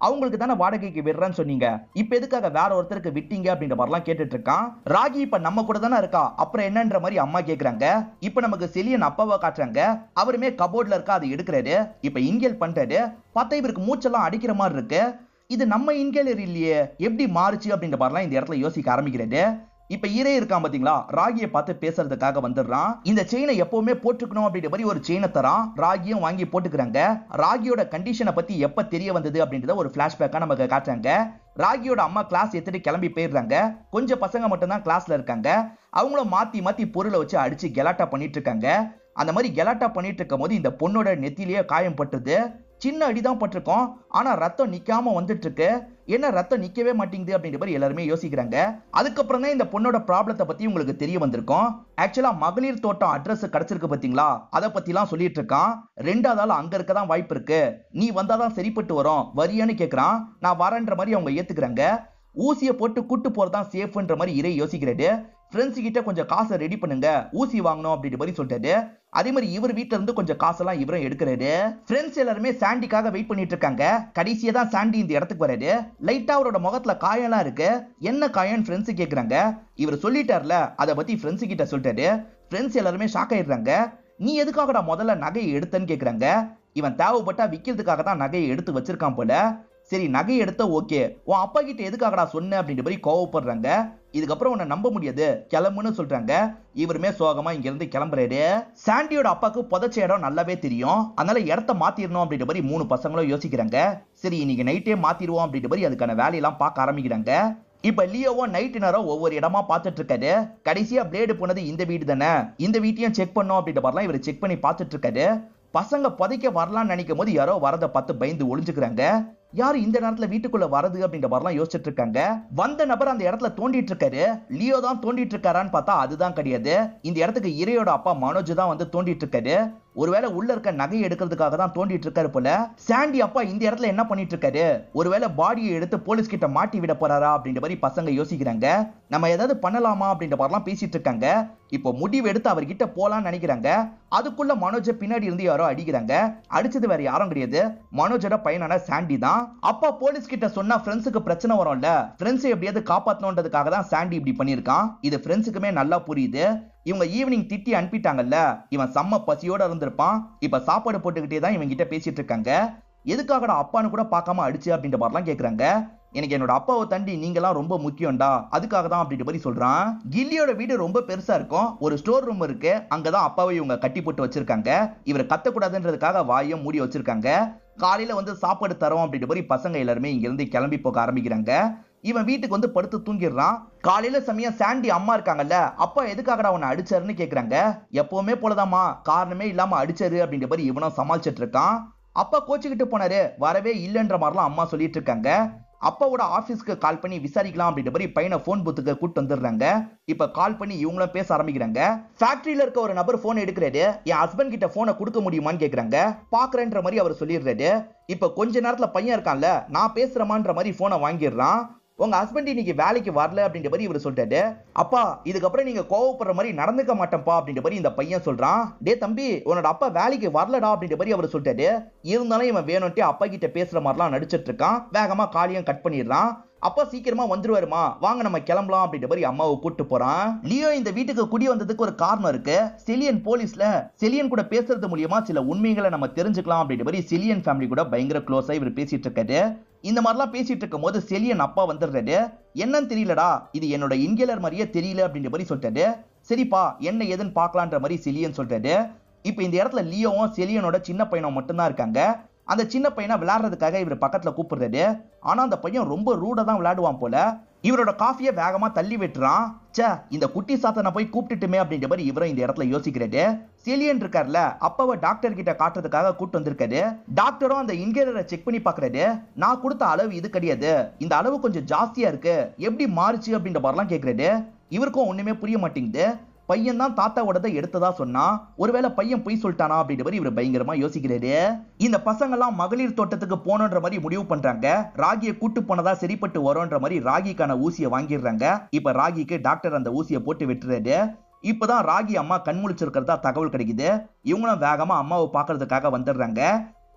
அவங்களுக்கு தானே வாடகைக்கு விடுறேன்னு சொன்னீங்க இப்ப எதுக்காக வேற ஒருத்தருக்கு விட்டீங்க அப்படின்ற மாதிரிலாம் கேட்டுட்டு இருக்கான் ராகி இப்ப நம்ம கூட தானே இருக்கா அப்புறம் என்னன்ற மாதிரி அம்மா கேக்குறாங்க இப்ப நமக்கு செலியன் அப்பாவை காட்டுறாங்க அவருமே கபோர்ட்ல இருக்கா அதை எடுக்கிறாரு இப்ப இங்கேல் பண்றாரு பார்த்தா இவருக்கு மூச்செல்லாம் அடிக்கிற மாதிரி இருக்கு இது நம்ம இன்கேலர் இல்லையே எப்படி மாறுச்சு அப்படின்ற மாதிரிலாம் இந்த இடத்துல யோசிக்க ஆரம்பிக்கிறது இப்ப ஈரே இருக்கான் பாத்தீங்களா ராகியை பார்த்து பேசுறதுக்காக வந்துடுறான் இந்த செயினை எப்பவுமே போட்டுக்கணும் அப்படின்ற மாதிரி ஒரு செயினை தரான் ராகியும் வாங்கி போட்டுக்கிறாங்க ராகியோட கண்டிஷனை பத்தி எப்ப தெரிய வந்தது அப்படின்றத ஒரு பிளாஷ்பேக்கா நமக்கு காட்டுறாங்க ராகியோட அம்மா கிளாஸ் எடுத்துட்டு கிளம்பி போயிடுறாங்க கொஞ்சம் பசங்க மட்டும் தான் கிளாஸ்ல இருக்காங்க அவங்களும் மாத்தி மாத்தி பொருளை வச்சு அடிச்சு கெலாட்டா பண்ணிட்டு இருக்காங்க அந்த மாதிரி கெலாட்டா பண்ணிட்டு இருக்கும் போது இந்த பொண்ணோட நெத்திலேயே காயம் பட்டுது சின்ன அடிதான் பட்டிருக்கோம் ஆனா ரத்தம் நிக்காம வந்துட்டு இருக்கு என்ன ரத்தம் நிக்கவே மாட்டேங்குது அப்படின்ற மாதிரி எல்லாருமே யோசிக்கிறாங்க அதுக்கப்புறம் தான் இந்த பொண்ணோட ப்ராப்ளத்தை பத்தி உங்களுக்கு தெரிய வந்திருக்கும் ஆக்சுவலா மகளிர் தோட்டம் அட்ரஸ் கிடைச்சிருக்கு பாத்தீங்களா அதை பத்திலாம் சொல்லிட்டு இருக்கான் ரெண்டாவது ஆள் அங்க இருக்க தான் வாய்ப்பு இருக்கு நீ வந்தாதான் சரிப்பட்டு வரும் வரியான்னு கேக்குறான் நான் வரேன்ற மாதிரி அவங்க ஏத்துக்கிறாங்க ஊசியை போட்டு கூட்டு போறதான் சேஃப்ன்ற மாதிரி இறை யோசிக்கிறாரு ஃப்ரெண்ட்ஸ் கிட்ட கொஞ்சம் காசை ரெடி பண்ணுங்க ஊசி வாங்கணும் அப்படின்ற மாதிரி சொல்லிட்டாரு அதே மாதிரி இவர் வீட்ல இருந்து கொஞ்சம் காசெல்லாம் இவரும் எடுக்கிறாரு ஃப்ரெண்ட்ஸ் எல்லாருமே சாண்டிக்காக வெயிட் பண்ணிட்டு இருக்காங்க கடைசியா தான் சாண்டி இந்த இடத்துக்கு வராரு லைட்டா அவரோட முகத்துல காயம்லாம் இருக்கு என்ன காயம்னு ஃப்ரெண்ட்ஸ் கேக்குறாங்க இவர் சொல்லிட்டார்ல அதை பத்தி ஃப்ரெண்ட்ஸ் கிட்ட சொல்லிட்டாரு ஃப்ரெண்ட்ஸ் எல்லாருமே ஷாக் ஆயிடுறாங்க நீ எதுக்காகடா முதல்ல நகையை எடுத்தன்னு கேக்குறாங்க இவன் தேவைப்பட்டா விக்கிறதுக்காக தான் நகையை எடுத்து வச்சிருக்கான் போல சரி நகை எடுத்த ஓகே உன் அப்பா கிட்ட எதுக்காகடா சொன்ன அப்படின்ற மாதிரி கோவப்படுறாங்க இதுக்கப்புறம் உன்னை நம்ப முடியாது கிளம்புன்னு சொல்றாங்க இவருமே சோகமா இங்க இருந்து கிளம்புறாரு சாண்டியோட அப்பாக்கு புதைச்ச இடம் நல்லாவே தெரியும் அதனால இடத்த மாத்திரணும் அப்படின்ற மாதிரி மூணு பசங்களும் யோசிக்கிறாங்க சரி இன்னைக்கு நைட்டே மாத்திருவோம் அப்படின்ற மாதிரி அதுக்கான வேலையெல்லாம் பார்க்க ஆரம்பிக்கிறாங்க இப்ப லியோவும் நைட்டு நேரம் ஒவ்வொரு இடமா பார்த்துட்டு இருக்காரு கடைசியா பிளேடு போனது இந்த வீடு தானே இந்த வீட்டையும் செக் பண்ணோம் அப்படின்ற மாதிரிலாம் இவர் செக் பண்ணி பார்த்துட்டு இருக்காரு பசங்க புதைக்க வரலாம்னு நினைக்கும் போது யாரோ வரதை பார்த்து பயந்து ஒளிஞ்சுக்கிறாங்க யாரு இந்த நேரத்துல வீட்டுக்குள்ள வரது அப்படின்ற மாதிரிலாம் யோசிச்சுட்டு இருக்காங்க வந்த நபர் அந்த இடத்துல தோண்டிட்டு இருக்காரு லியோ தான் தோண்டிட்டு இருக்காரான்னு பார்த்தா அதுதான் கிடையாது இந்த இடத்துக்கு இறையோட அப்பா மனோஜ் தான் வந்து தோண்டிட்டு இருக்காரு ஒருவேளை உள்ள இருக்க நகையை எடுக்கிறதுக்காக தான் தோண்டிட்டு இருக்காரு போல சாண்டி அப்பா இந்த இடத்துல என்ன பண்ணிட்டு இருக்காரு ஒருவேளை பாடியை எடுத்து போலீஸ் கிட்ட மாட்டி விட போறாரா அப்படின்ற மாதிரி பசங்க யோசிக்கிறாங்க நம்ம ஏதாவது பண்ணலாமா அப்படின்ற மாதிரிலாம் பேசிட்டு இருக்காங்க இப்போ முடிவு எடுத்து அவர்கிட்ட போலாம்னு நினைக்கிறாங்க அதுக்குள்ள மனோஜ பின்னாடி இருந்து யாரோ அடிக்கிறாங்க அடிச்சது வேற யாரும் கிடையாது மனோஜோட பையனான சாண்டி தான் அப்பா போலீஸ் கிட்ட சொன்னா ஃப்ரெண்ட்ஸுக்கு பிரச்சனை வரும்ல ஃப்ரெண்ட்ஸை எப்படியாவது காப்பாத்தணுன்றதுக்காக தான் சாண்டி இப்படி பண்ணியிருக்கான் இது ஃப்ரெண்ட்ஸுக்குமே நல்லா புரியுது இவங்க ஈவினிங் திட்டி அனுப்பிட்டாங்கல்ல இவன் செம்ம பசியோட இருந்திருப்பான் இப்ப சாப்பாடு போட்டுக்கிட்டே தான் இவங்க கிட்ட பேசிட்டு இருக்காங்க எதுக்காகடா அப்பான்னு கூட பார்க்காம அடிச்சு அப்படின்ற மாதிரிலாம் கேக்குறாங்க எனக்கு என்னோட அப்பாவை தாண்டி நீங்களாம் ரொம்ப முக்கியம்டா அதுக்காக தான் அப்படின்ற மாதிரி சொல்றான் கில்லியோட வீடு ரொம்ப பெருசா இருக்கும் ஒரு ஸ்டோர் ரூம் இருக்கு அங்கதான் அப்பாவை இவங்க கட்டி போட்டு வச்சிருக்காங்க இவர் கத்தக்கூடாதுன்றதுக்காக வாயும் மூடி வச்சிருக்காங்க காலையில வந்து சாப்பாடு தரோம் அப்படின்ற மாதிரி பசங்க எல்லாருமே இங்க இருந்து கிளம்பி போக ஆரம்பிக்கிறாங்க இவன் வீட்டுக்கு வந்து படுத்து தூங்கிடுறான் காலையில சமயம் சாண்டி அம்மா இருக்காங்கல்ல அப்பா எதுக்காகடா அவனை அடிச்சாருன்னு கேக்குறாங்க எப்பவுமே போலதாம்மா காரணமே இல்லாம அடிச்சாரு அப்படின்ற மாதிரி இவனும் சமாளிச்சிட்டு இருக்கான் அப்பா கோச்சுக்கிட்டு போனாரு வரவே இல்லைன்ற மாதிரிலாம் அம்மா சொல்லிட்டு இருக்காங்க அப்பாவோட ஆபீஸ்க்கு கால் பண்ணி விசாரிக்கலாம் அப்படின்ற மாதிரி பையனை போன் புத்துக்கு கூட்டு வந்துடுறாங்க இப்ப கால் பண்ணி இவங்களும் பேச ஆரம்பிக்கிறாங்க ஃபேக்டரியில இருக்க ஒரு நபர் போன் எடுக்கிறாரு என் ஹஸ்பண்ட் கிட்ட போனை கொடுக்க முடியுமான்னு கேக்குறாங்க பாக்குறேன்ற மாதிரி அவர் சொல்லிடுறாரு இப்ப கொஞ்ச நேரத்துல பையன் இருக்கான்ல நான் பேசுறமான்ற மாதிரி போனை வாங்கிடுறான் உங்க ஹஸ்பண்ட் இன்னைக்கு வேலைக்கு வரல அப்படின்ற மாதிரி இவர் சொல்லிட்டாரு அப்பா இதுக்கப்புறம் நீங்க கோவப்படுற மாதிரி நடந்துக்க மாட்டேன்ப்பா அப்படின்ற மாதிரி இந்த பையன் சொல்றான் டே தம்பி உன்னோட அப்பா வேலைக்கு வரலடா அப்படின்ற மாதிரி அவர் சொல்லிட்டாரு இருந்தாலும் இவன் வேணும்ட்டு அப்பா கிட்ட பேசுற மாதிரிலாம் நடிச்சிட்டு இருக்கான் வேகமா காலியம் கட் பண்ணிடுறான் அப்பா சீக்கிரமா வந்துருவாருமா வாங்க நம்ம கிளம்பலாம் அப்படின்ற மாதிரி அம்மாவை கூட்டு போறான் லியோ இந்த வீட்டுக்கு குடி வந்ததுக்கு ஒரு காரணம் இருக்கு செலியன் போலீஸ்ல செலியன் கூட பேசுறது மூலியமா சில உண்மைகளை நம்ம தெரிஞ்சுக்கலாம் அப்படின்ற மாதிரி செலியன் ஃபேமிலி கூட பயங்கர க்ளோஸா இவர் பேசிட்டு இருக்காரு இந்த மாதிரிலாம் பேசிட்டு இருக்கும் போது செலியன் அப்பா வந்துடுறாரு என்னன்னு தெரியலடா இது என்னோட இன்கேலர் மாதிரியே தெரியல அப்படின்ற மாதிரி சொல்லிட்டாரு சரிப்பா என்ன ஏதுன்னு பார்க்கலான்ற மாதிரி செலியன் சொல்லிட்டாரு இப்போ இந்த இடத்துல லியோவும் செலியனோட சின்ன பையனும் மட்டும்தான் இருக்காங்க அந்த சின்ன பையனை விளையாடுறதுக்காக இவர் பக்கத்துல கூப்பிடுறாரு ஆனா அந்த பையன் ரொம்ப ரூடா தான் விளையாடுவான் போல இவரோட காஃபியை வேகமா தள்ளி விட்டுறான் ச்சே இந்த குட்டி சாத்தனை போய் கூப்பிட்டுட்டுமே அப்படின்ற மாதிரி இவரும் இந்த இடத்துல யோசிக்கிறாரு செலியன் இருக்கார்ல அப்பாவை டாக்டர் கிட்ட காட்டுறதுக்காக கூட்டு வந்திருக்காரு டாக்டரும் அந்த இன்கேலரை செக் பண்ணி பாக்குறாரு நான் கொடுத்த அளவு இது கிடையாது இந்த அளவு கொஞ்சம் ஜாஸ்தியா இருக்கு எப்படி மாறுச்சு அப்படின்ற மாதிரிலாம் கேக்குறாரு இவருக்கும் ஒண்ணுமே புரிய மாட்டேங்குது பையன் தான் தாத்தாவோடத எடுத்ததா சொன்னா ஒருவேளை பையன் பொய் சொல்லிட்டானா அப்படின்ற மாதிரி இவர் பயங்கரமா யோசிக்கிறாரு இந்த பசங்க எல்லாம் மகளிர் தோட்டத்துக்கு போகணுன்ற மாதிரி முடிவு பண்றாங்க ராகியை கூட்டு போனதா சரிப்பட்டு வரும்ன்ற மாதிரி ராகிக்கான ஊசியை வாங்கிடுறாங்க இப்ப ராகிக்கு டாக்டர் அந்த ஊசியை போட்டு விட்டுறாரு இப்பதான் ராகி அம்மா கண் முழிச்சிருக்கிறதா தகவல் கிடைக்குது இவங்களும் வேகமா அம்மாவை பாக்குறதுக்காக வந்துடுறாங்க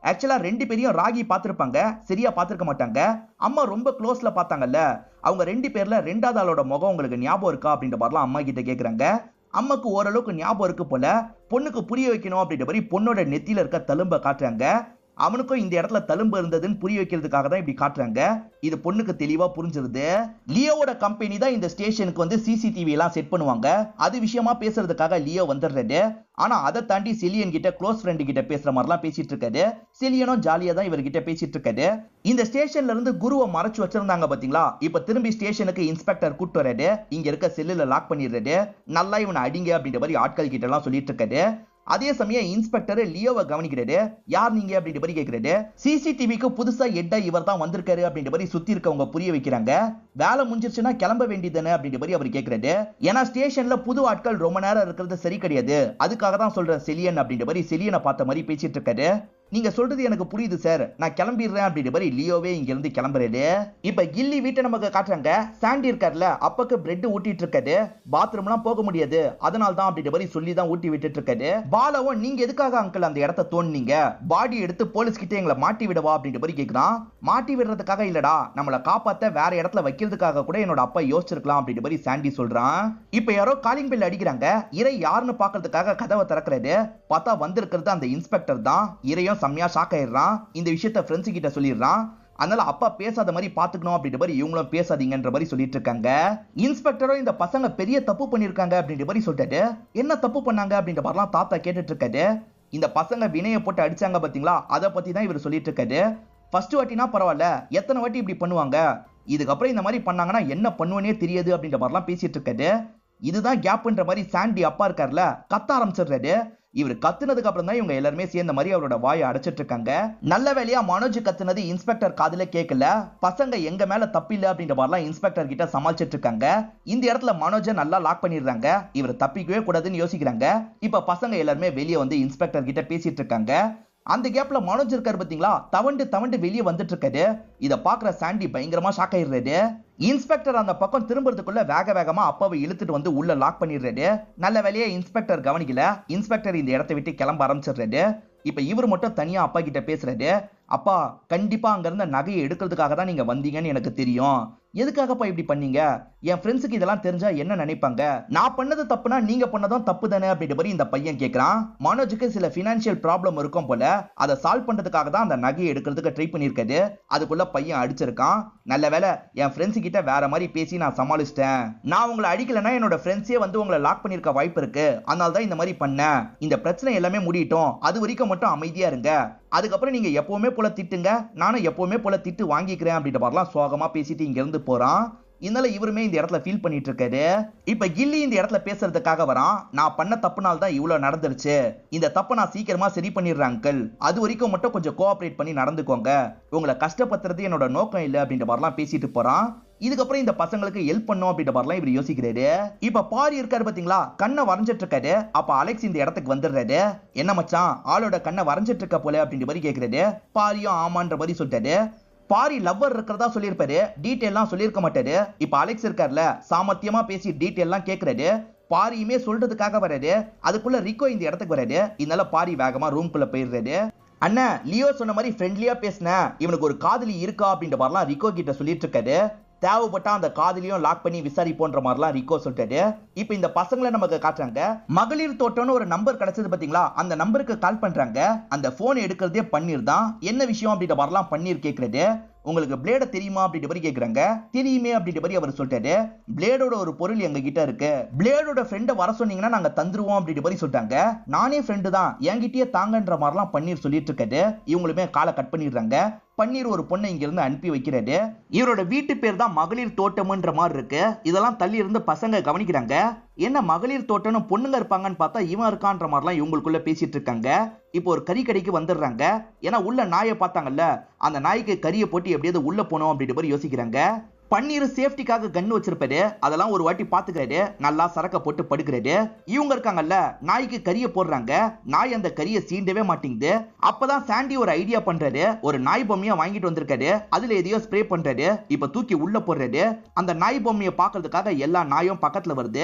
ஆக்சுவலா ரெண்டு பேரையும் ராகி பார்த்திருப்பாங்க சரியா பார்த்திருக்க மாட்டாங்க அம்மா ரொம்ப க்ளோஸ்ல பார்த்தாங்கல்ல அவங்க ரெண்டு பேர்ல ரெண்டாவது ஆளோட முகம் உங்களுக்கு ஞாபகம் இருக்கா அப்படின்ற மாதிரிலாம் அம்மா கிட்ட கேக்குறாங்க அம்மாக்கு ஓரளவுக்கு ஞாபகம் இருக்கு போல பொண்ணுக்கு புரிய வைக்கணும் அப்படின்ற மாதிரி பொண்ணோட நெத்தியில இருக்க தழும்ப காட்டுறாங்க அவனுக்கும் இந்த இடத்துல தழும்பு இருந்ததுன்னு புரிய வைக்கிறதுக்காக தான் இப்படி காட்டுறாங்க இது பொண்ணுக்கு தெளிவா புரிஞ்சிருது லியோவோட கம்பெனி தான் இந்த ஸ்டேஷனுக்கு வந்து சிசிடிவி எல்லாம் செட் பண்ணுவாங்க அது விஷயமா பேசுறதுக்காக லியோ வந்துடுறாரு ஆனா அதை தாண்டி செலியன் கிட்ட க்ளோஸ் ஃப்ரெண்டு கிட்ட பேசுற மாதிரிலாம் பேசிட்டு இருக்காரு செலியனும் ஜாலியா தான் இவர்கிட்ட பேசிட்டு இருக்காரு இந்த ஸ்டேஷன்ல இருந்து குருவை மறைச்சு வச்சிருந்தாங்க பாத்தீங்களா இப்ப திரும்பி ஸ்டேஷனுக்கு இன்ஸ்பெக்டர் கூட்டு வராரு இங்க இருக்க செல்லுல லாக் பண்ணிடுறாரு நல்லா இவனை அடிங்க அப்படின்ற மாதிரி ஆட்கள் கிட்ட எல்லாம் சொல்லிட்டு இருக்காரு அதே சமயம் இன்ஸ்பெக்டர் லியோவை கவனிக்கிறாரு யார் நீங்க அப்படின்ற மாதிரி கேக்குறாரு சிசிடிவிக்கு புதுசா எட்டா இவர் தான் வந்திருக்காரு அப்படின்ற மாதிரி சுத்தி இருக்கவங்க புரிய வைக்கிறாங்க வேலை முடிஞ்சிருச்சுன்னா கிளம்ப வேண்டியதுன்னு அப்படின்ற மாதிரி அவர் கேக்குறாரு ஏன்னா ஸ்டேஷன்ல புது ஆட்கள் ரொம்ப நேரம் இருக்கிறது சரி கிடையாது அதுக்காக தான் சொல்றேன் செலியன் அப்படின்ற மாதிரி செலியனை பார்த்த மாதிரி பேசிட்டு இருக்காரு நீங்க சொல்றது எனக்கு புரியுது சார் நான் கிளம்பிடுறேன் அப்படின்ற மாதிரி லியோவே இங்க இருந்து கிளம்புறாரு இப்ப கில்லி வீட்டை நமக்கு காட்டுறாங்க சாண்டி இருக்கார்ல அப்பக்கு பிரெட் ஊட்டிட்டு இருக்காரு பாத்ரூம்லாம் போக முடியாது அதனால தான் அப்படின்ற மாதிரி சொல்லி தான் ஊட்டி விட்டுட்டு இருக்காரு பாலவும் நீங்க எதுக்காக அங்கிள் அந்த இடத்த தோணுனீங்க பாடி எடுத்து போலீஸ் கிட்ட எங்களை மாட்டி விடவா அப்படின்ற மாதிரி கேக்குறான் மாட்டி விடுறதுக்காக இல்லடா நம்மளை காப்பாத்த வேற இடத்துல வைக்கிறதுக்காக கூட என்னோட அப்பா யோசிச்சிருக்கலாம் அப்படின்ற மாதிரி சாண்டி சொல்றான் இப்ப யாரோ காலிங் பெல் அடிக்கிறாங்க இறை யாருன்னு பாக்குறதுக்காக கதவை திறக்கிறாரு பார்த்தா வந்திருக்கிறது அந்த இன்ஸ்பெக்டர் தான் இறையும் செம்மையா ஷாக் ஆயிடுறான் இந்த விஷயத்த ஃப்ரெண்ட்ஸ் கிட்ட சொல்லிடுறான் அதனால அப்பா பேசாத மாதிரி பாத்துக்கணும் அப்படின்ற மாதிரி இவங்களும் பேசாதீங்கன்ற மாதிரி சொல்லிட்டு இருக்காங்க இன்ஸ்பெக்டரும் இந்த பசங்க பெரிய தப்பு பண்ணிருக்காங்க அப்படின்ற மாதிரி சொல்லிட்டு என்ன தப்பு பண்ணாங்க அப்படின்ற மாதிரிலாம் தாத்தா கேட்டுட்டு இருக்காரு இந்த பசங்க வினையை போட்டு அடிச்சாங்க பாத்தீங்களா அதை பத்தி தான் இவர் சொல்லிட்டு இருக்காரு ஃபர்ஸ்ட் வாட்டினா பரவாயில்ல எத்தனை வாட்டி இப்படி பண்ணுவாங்க இதுக்கப்புறம் இந்த மாதிரி பண்ணாங்கன்னா என்ன பண்ணுவேனே தெரியாது அப்படின்ற மாதிரிலாம் பேசிட்டு இருக்காரு இதுதான் கேப்ன்ற மாதிரி சாண்டி அப்பா இருக்கார்ல கத்த ஆரம்பிச்சிடுறாரு இவர் கத்துனதுக்கு அப்புறம் தான் இவங்க எல்லாருமே சேர்ந்த மாதிரி அவரோட வாயை அடைச்சிட்டு இருக்காங்க நல்ல வேலையா மனோஜ் கத்துனது இன்ஸ்பெக்டர் காதுல கேட்கல பசங்க எங்க மேல தப்பில்ல அப்படின்ற மாதிரிலாம் இன்ஸ்பெக்டர் கிட்ட சமாளிச்சிட்டு இருக்காங்க இந்த இடத்துல மனோஜை நல்லா லாக் பண்ணிடுறாங்க இவர் தப்பிக்கவே கூடாதுன்னு யோசிக்கிறாங்க இப்ப பசங்க எல்லாருமே வெளியே வந்து இன்ஸ்பெக்டர் கிட்ட பேசிட்டு இருக்காங்க அந்த கேப்ல மனோஜ் இருக்காரு பாத்தீங்களா தவண்டு தவண்டு வெளியே வந்துட்டு இருக்காரு இத பாக்குற சாண்டி பயங்கரமா ஷாக் ஆயிடுறாரு இன்ஸ்பெக்டர் அந்த பக்கம் திரும்புறதுக்குள்ள வேக வேகமா அப்பாவை இழுத்துட்டு வந்து உள்ள லாக் பண்ணிடுறாரு நல்ல வேலையா இன்ஸ்பெக்டர் கவனிக்கல இன்ஸ்பெக்டர் இந்த இடத்தை விட்டு கிளம்ப ஆரம்பிச்சிடுறாரு இப்ப இவர் மட்டும் தனியா அப்பா கிட்ட பேசுறாரு அப்பா கண்டிப்பா அங்க இருந்த நகையை எடுக்கிறதுக்காக தான் நீங்க வந்தீங்கன்னு எனக்கு தெரியும் எதுக்காகப்பா இப்படி பண்ணீங்க என் ஃப்ரெண்ட்ஸுக்கு இதெல்லாம் தெரிஞ்சா என்ன நினைப்பாங்க நான் பண்ணது தப்புனா நீங்க பண்ணதும் தப்பு தானே அப்படின்ற மாதிரி இந்த பையன் கேட்கறான் மனோஜுக்கு சில பினான்சியல் ப்ராப்ளம் இருக்கும் போல அதை சால்வ் பண்றதுக்காக தான் அந்த நகையை எடுக்கிறதுக்கு ட்ரை பண்ணியிருக்காரு அதுக்குள்ள பையன் அடிச்சிருக்கான் நல்ல வேலை என் ஃப்ரெண்ட்ஸ் கிட்ட வேற மாதிரி பேசி நான் சமாளிச்சிட்டேன் நான் உங்களை அடிக்கலைன்னா என்னோட ஃப்ரெண்ட்ஸே வந்து உங்களை லாக் பண்ணிருக்க வாய்ப்பு இருக்கு அதனால தான் இந்த மாதிரி பண்ணேன் இந்த பிரச்சனை எல்லாமே முடியட்டும் அது வரைக்கும் மட்டும் அமைதியா இருங்க அதுக்கப்புறம் நீங்க எப்பவுமே போல திட்டுங்க நானும் எப்பவுமே போல திட்டு வாங்கிக்கிறேன் அப்படின்ற மாதிரிலாம் சோகமா பேசிட்டு இங்க இருந்து போறான் இதனால இவருமே இந்த இடத்துல ஃபீல் பண்ணிட்டு இருக்காரு இப்ப கில்லி இந்த இடத்துல பேசுறதுக்காக வரான் நான் பண்ண தப்புனால தான் இவ்வளவு நடந்துருச்சு இந்த தப்பை நான் சீக்கிரமா சரி பண்ணிடுறேன் அங்கிள் அது வரைக்கும் மட்டும் கொஞ்சம் கோஆபரேட் பண்ணி நடந்துக்கோங்க உங்களை கஷ்டப்படுத்துறது என்னோட நோக்கம் இல்லை அப்படின்ற மாதிரிலாம் பேசிட்டு போறான் இதுக்கப்புறம் இந்த பசங்களுக்கு ஹெல்ப் பண்ணும் அப்படின்ற மாதிரிலாம் இவர் யோசிக்கிறாரு இப்ப பாரி இருக்காரு பாத்தீங்களா கண்ணை வரைஞ்சிட்டு இருக்காரு அப்ப அலெக்ஸ் இந்த இடத்துக்கு வந்துடுறாரு என்ன மச்சான் ஆளோட கண்ணை வரைஞ்சிட்டு இருக்க போல அப்படின்ற மாதிரி கேக்குறாரு பாரியும் ஆமான்ற மாதிரி சொல்லிட்டாரு பாரி லவ்வர் இருக்கிறதா சொல்லியிருப்பாரு டீட்டெயிலாம் சொல்லியிருக்க மாட்டாரு இப்ப அலெக்ஸ் இருக்கார்ல சாமர்த்தியமா பேசி டீட்டெயிலாம் கேக்குறாரு பாரியுமே சொல்றதுக்காக வராரு அதுக்குள்ள ரிக்கோ இந்த இடத்துக்கு வராரு இதனால பாரி வேகமா ரூம்குள்ள போயிடுறாரு அண்ணா லியோ சொன்ன மாதிரி ஃப்ரெண்ட்லியா பேசினேன் இவனுக்கு ஒரு காதலி இருக்கா அப்படின்ற மாதிரிலாம் ரிக்கோ கிட்ட சொல்லிட்டு இருக்காரு தேவைப்பட்டா அந்த காதலியும் லாக் பண்ணி விசாரிப்போன்ற மாதிரிலாம் ரிக்கோ சொல்லிட்டாரு இப்போ இந்த பசங்களை நமக்கு காட்டுறாங்க மகளிர் தோட்டம்னு ஒரு நம்பர் கிடைச்சது பாத்தீங்களா அந்த நம்பருக்கு கால் பண்றாங்க அந்த போன் எடுக்கிறதே பன்னீர் தான் என்ன விஷயம் அப்படின்ற மாதிரிலாம் பன்னீர் கேட்கறது உங்களுக்கு பிளேட தெரியுமா அப்படின்ற மாதிரி கேக்குறாங்க தெரியுமே அப்படின்ற மாதிரி அவர் சொல்லிட்டாரு பிளேடோட ஒரு பொருள் எங்க கிட்ட இருக்கு பிளேடோட ஃப்ரெண்டை வர சொன்னீங்கன்னா நாங்க தந்துருவோம் அப்படின்ற மாதிரி சொல்லிட்டாங்க நானே ஃப்ரெண்டு தான் என்கிட்டயே தாங்கன்ற மாதிரிலாம் பன்னீர் சொல்லிட்டு இருக்காரு இவங்களுமே காலை கட் பண்ணிடுறாங்க பன்னீர் ஒரு பொண்ணை இங்க இருந்து அனுப்பி வைக்கிறாரு இவரோட வீட்டு பேர் தான் மகளிர் தோட்டம்ன்ற மாதிரி இருக்கு இதெல்லாம் தள்ளி இருந்து பசங்க கவனிக்கிறாங்க என்ன மகளிர் தோட்டம்னு பொண்ணுங்க இருப்பாங்கன்னு பார்த்தா இவன் இருக்கான்ற மாதிரிலாம் இவங்களுக்குள்ள பேசிட்டு இருக்காங்க இப்போ ஒரு கறி கடைக்கு வந்துடுறாங்க ஏன்னா உள்ள நாயை பார்த்தாங்கல்ல அந்த நாய்க்கு கறியை போட்டு எப்படியாவது உள்ள போனோம் அப்படின்ற மாதிரி யோசிக்கிறாங்க பன்னீர் சேஃப்டிக்காக கன் வச்சிருப்பாரு அதெல்லாம் ஒரு வாட்டி பாத்துக்கிறாரு நல்லா சரக்க போட்டு படுக்கிறாரு இவங்க இருக்காங்கல்ல நாய்க்கு கறியை போடுறாங்க நாய் அந்த கறியை சீண்டவே மாட்டேங்குது அப்பதான் சாண்டி ஒரு ஐடியா பண்றாரு ஒரு நாய் பொம்மையா வாங்கிட்டு வந்திருக்காரு அதுல எதையோ ஸ்ப்ரே பண்றாரு இப்ப தூக்கி உள்ள போடுறாரு அந்த நாய் பொம்மையை பாக்குறதுக்காக எல்லா நாயும் பக்கத்துல வருது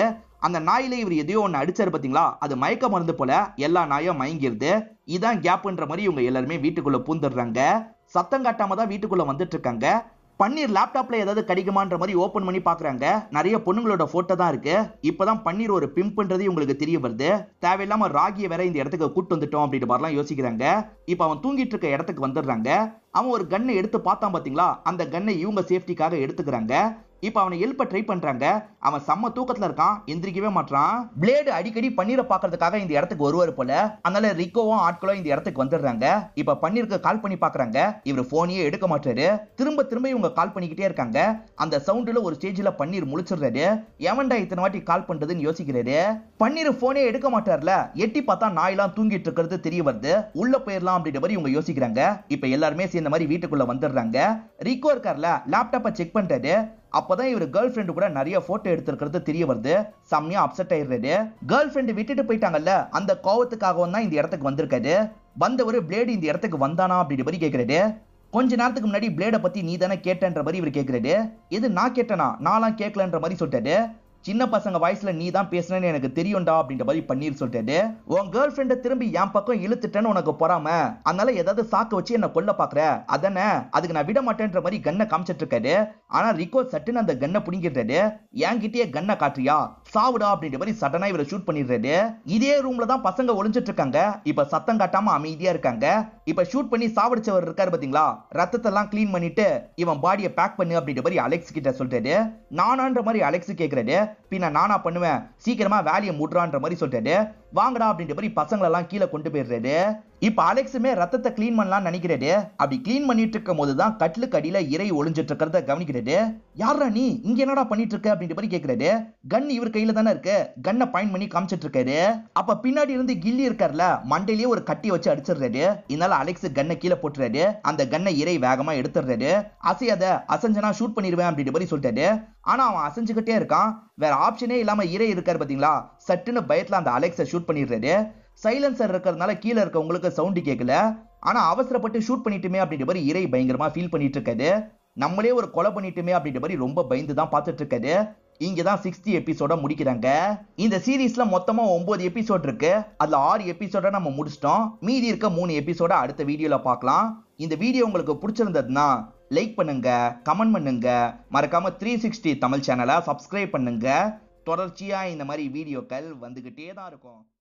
அந்த நாயில இவர் எதையோ ஒன்று அடிச்சாரு பாத்தீங்களா அது மயக்க மருந்து போல எல்லா நாயும் மயங்கிருது இதான் கேப்ன்ற மாதிரி இவங்க எல்லாருமே வீட்டுக்குள்ள பூந்துடுறாங்க சத்தம் காட்டாம தான் வீட்டுக்குள்ள வந்துட்டு இருக்காங்க பன்னீர் லேப்டாப்ல ஏதாவது கிடைக்குமான்ற மாதிரி ஓபன் பண்ணி பாக்குறாங்க நிறைய பொண்ணுங்களோட போட்டோ தான் இருக்கு இப்பதான் பன்னீர் ஒரு பிம்ப்ன்றது உங்களுக்கு தெரிய வருது தேவையில்லாம ராகியை வேற இந்த இடத்துக்கு கூட்டு வந்துட்டோம் அப்படின்ற மாதிரிலாம் யோசிக்கிறாங்க இப்ப அவன் தூங்கிட்டு இருக்க இடத்துக்கு வந்துடுறாங்க அவன் ஒரு கன்னை எடுத்து பார்த்தான் பாத்தீங்களா அந்த கன்னை இவங்க சேஃப்டிக்காக எடுத்துக்கிறாங்க இப்ப அவனை எழுப்ப ட்ரை பண்றாங்க அவன் செம்ம தூக்கத்துல இருக்கான் எந்திரிக்கவே மாட்டான் பிளேடு அடிக்கடி பன்னீரை பாக்குறதுக்காக இந்த இடத்துக்கு வருவார் போல அதனால ரிக்கோவும் ஆட்களும் இந்த இடத்துக்கு வந்துடுறாங்க இப்ப பன்னீருக்கு கால் பண்ணி பாக்குறாங்க இவர் போனையே எடுக்க மாட்டாரு திரும்ப திரும்ப இவங்க கால் பண்ணிக்கிட்டே இருக்காங்க அந்த சவுண்டுல ஒரு ஸ்டேஜ்ல பன்னீர் முழிச்சிடுறாரு எவன்டா இத்தனை வாட்டி கால் பண்றதுன்னு யோசிக்கிறாரு பன்னீர் போனே எடுக்க மாட்டார்ல எட்டி பார்த்தா நாயெல்லாம் தூங்கிட்டு இருக்கிறது தெரிய வருது உள்ள போயிடலாம் அப்படின்ற மாதிரி இவங்க யோசிக்கிறாங்க இப்ப எல்லாருமே சேர்ந்த மாதிரி வீட்டுக்குள்ள வந்துடுறாங்க ரிக்கோ இருக்கார்ல லேப்டாப்பை செக் பண்றாரு அப்பதான் இவர் கேர்ள் ஃப்ரெண்டு கூட நிறைய போட்டோ எடுத்திருக்கிறது தெரிய வருது செம்மையா அப்செட் ஆயிடுறாரு கேர்ள் ஃப்ரெண்டு விட்டுட்டு போயிட்டாங்கல்ல அந்த கோவத்துக்காகவும் தான் இந்த இடத்துக்கு வந்திருக்காரு வந்தவர் பிளேடு இந்த இடத்துக்கு வந்தானா அப்படின்ற மாதிரி கேட்கிறாரு கொஞ்ச நேரத்துக்கு முன்னாடி பிளேட பத்தி நீ தானே கேட்டன்ற மாதிரி இவர் கேட்கிறாரு எது நான் கேட்டனா நான்லாம் கேட்கலன்ற மாதிரி சொல்லிட்டாரு சின்ன பசங்க வயசுல நீ தான் பேசுனேன்னு எனக்கு தெரியும்டா அப்படின்ற மாதிரி பன்னீர் சொல்லிட்டாரு உன் கேர்ள் ஃப்ரெண்டை திரும்பி என் பக்கம் இழுத்துட்டேன்னு உனக்கு பொறாம அதனால ஏதாவது சாக்க வச்சு என்ன கொல்ல பாக்குற அதானே அதுக்கு நான் விட மாட்டேன்ற மாதிரி கண்ணை காமிச்சிட்டு இருக்காரு ஆனா ரிக்கோ சட்டுன்னு அந்த கண்ணை பிடிங்கிடுறாரு என்கிட்டயே கண்ணை காட்டுறியா சாவுடா அப்படின்ற மாதிரி சடனா இவரை ஷூட் பண்ணிடுறாரு இதே ரூம்ல தான் பசங்க ஒளிஞ்சிட்டு இருக்காங்க இப்ப சத்தம் காட்டாம அமைதியா இருக்காங்க இப்ப ஷூட் பண்ணி சாவடிச்சவர் இருக்காரு பாத்தீங்களா ரத்தத்தை எல்லாம் க்ளீன் பண்ணிட்டு இவன் பாடியை பேக் பண்ணு அப்படின்ற மாதிரி அலெக்ஸ் கிட்ட சொல்றாரு நானான்ற மாதிரி அலெக்ஸ் கேக்குறாரு பின்ன நானா பண்ணுவேன் சீக்கிரமா வேலையை முடுறான்ற மாதிரி சொல்றாரு வாங்கடா அப்படின்ற மாதிரி பசங்களெல்லாம் கீழே கொண்டு போயிடுறாரு இப்ப அலெக்ஸுமே ரத்தத்தை க்ளீன் பண்ணலாம்னு நினைக்கிறாரு அப்படி க்ளீன் பண்ணிட்டு இருக்கும் போது தான் கட்லுக்கு அடியில இறை ஒளிஞ்சிட்டு இருக்கிறத கவனிக்கிறாரு யாரா நீ இங்க என்னடா பண்ணிட்டு இருக்க அப்படின்ற மாதிரி கேக்குறாரு கன் இவர் கையில தானே இருக்கு கன்னை பாயிண்ட் பண்ணி காமிச்சிட்டு இருக்காரு அப்ப பின்னாடி இருந்து கில்லி இருக்கார்ல மண்டையிலேயே ஒரு கட்டி வச்சு அடிச்சிடுறாரு இதனால அலெக்ஸ் கன்னை கீழே போட்டுறாரு அந்த கன்னை இறை வேகமா எடுத்துடுறாரு அசையாத அசஞ்சனா ஷூட் பண்ணிடுவேன் அப்படின்ற மாதிரி சொல்லிட்டாரு ஆனா அவன் அசைஞ்சுக்கிட்டே இருக்கான் வேற ஆப்ஷனே இல்லாம இறை இருக்காரு பாத்தீங்களா சட்டுன்னு பயத்துல அந்த அலெக்ஸை ஷூட் பண்ணிடுறாரு சைலன்சர் இருக்கிறதுனால கீழே இருக்கவங்களுக்கு சவுண்டு கேட்கல ஆனா அவசரப்பட்டு ஷூட் பண்ணிட்டுமே அப்படின்ற மாதிரி இறை பயங்கரமா ஃபீல் பண்ணிட்டு இருக்காரு நம்மளே ஒரு கொலை பண்ணிட்டுமே அப்படின்ற மாதிரி ரொம்ப பயந்து தான் பார்த்துட்டு இருக்காரு இங்கதான் சிக்ஸ்டி எபிசோட முடிக்கிறாங்க இந்த சீரீஸ்ல மொத்தமா ஒன்பது எபிசோட் இருக்கு அதுல ஆறு எபிசோட நம்ம முடிச்சிட்டோம் மீதி இருக்க மூணு எபிசோட அடுத்த வீடியோல பார்க்கலாம் இந்த வீடியோ உங்களுக்கு பிடிச்சிருந்ததுன்னா லைக் பண்ணுங்க கமெண்ட் பண்ணுங்க மறக்காம த்ரீ சிக்ஸ்டி தமிழ் சேனலை சப்ஸ்கிரைப் பண்ணுங்க தொடர்ச்சியா இந்த மாதிரி வீடியோக்கள் வந்துகிட்டே தான் இருக்கும்